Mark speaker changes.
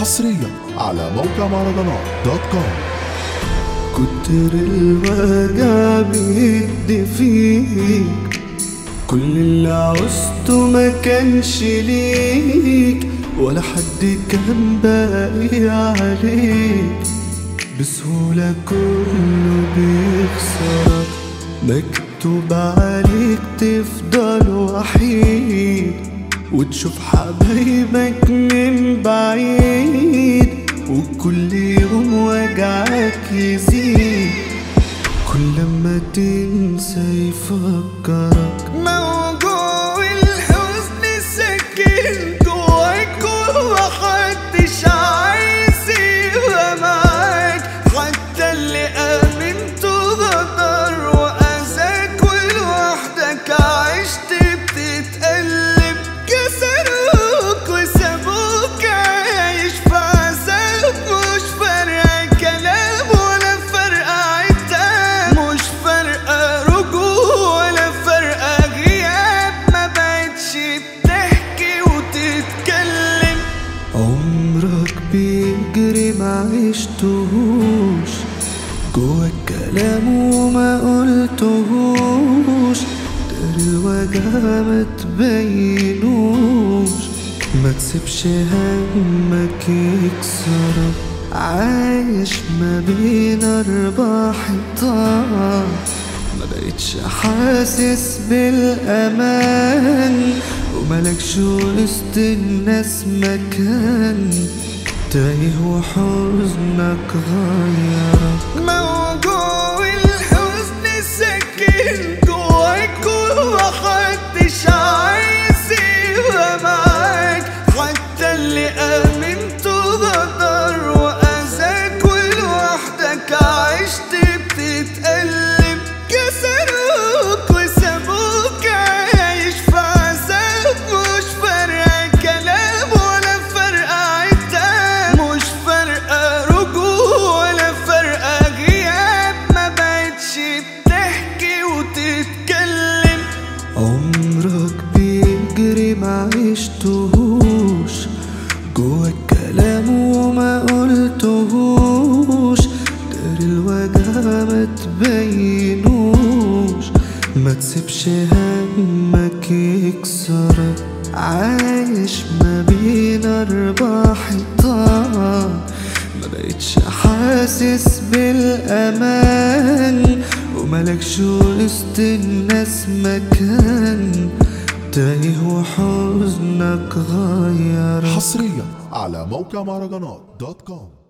Speaker 1: حصريا على موقع مهرجانات دوت كوم
Speaker 2: كتر الوجع بيدي فيك كل اللي عوزته ما كانش ليك ولا حد كان باقي عليك بسهولة كله بيخسرك مكتوب عليك تفضل وحيد وتشوف حبايبك من بعيد وكل يوم وجعك يزيد كل ما تنسى يفكرك موجوع الحزن ساكن جواك ومحدش عايز يبقى معاك حتى اللي امنته غدر واذاك ولوحدك عشت بتتقلب كسروك وسابوك عايش في عذاب مش فارقة كلام ولا فارقة عتاب مش فارقة رجوع ولا فارقة غياب ما بقتش بتحكي وتتكلم عمرك بيجري ما عشتهوش جوا الكلام وما قلتهوش دار الوجع ما تبينوش ما تسيبش همك يكسرك عايش ما بين اربع حيطان ما بقتش حاسس بالامان وملكش وسط الناس مكان تايه وحزنك غيرك موجوع الحزن ساكن جواك ومحدش عايز يبقى معاك حتى اللي امنته غدر واذاك ولوحدك عشت بتتقلب كسروك وسابوك عايش في عذاب مش فارقة كلام ولا فارقة عتاب مش فارقة رجوع ولا فارقة غياب ما بقتش بتحكي وتتكلم عمرك بيجري ما عشتهوش جوا الكلام وما قلتهوش دار الوجع ما تبينوش ما تسيبش همك يكسرك عايش ما بين اربع حيطان ما بقتش حاسس بالامان وملكش وسط الناس مكان تايه وحزنك غيرك
Speaker 1: حصريا على موقع مهرجانات دوت كوم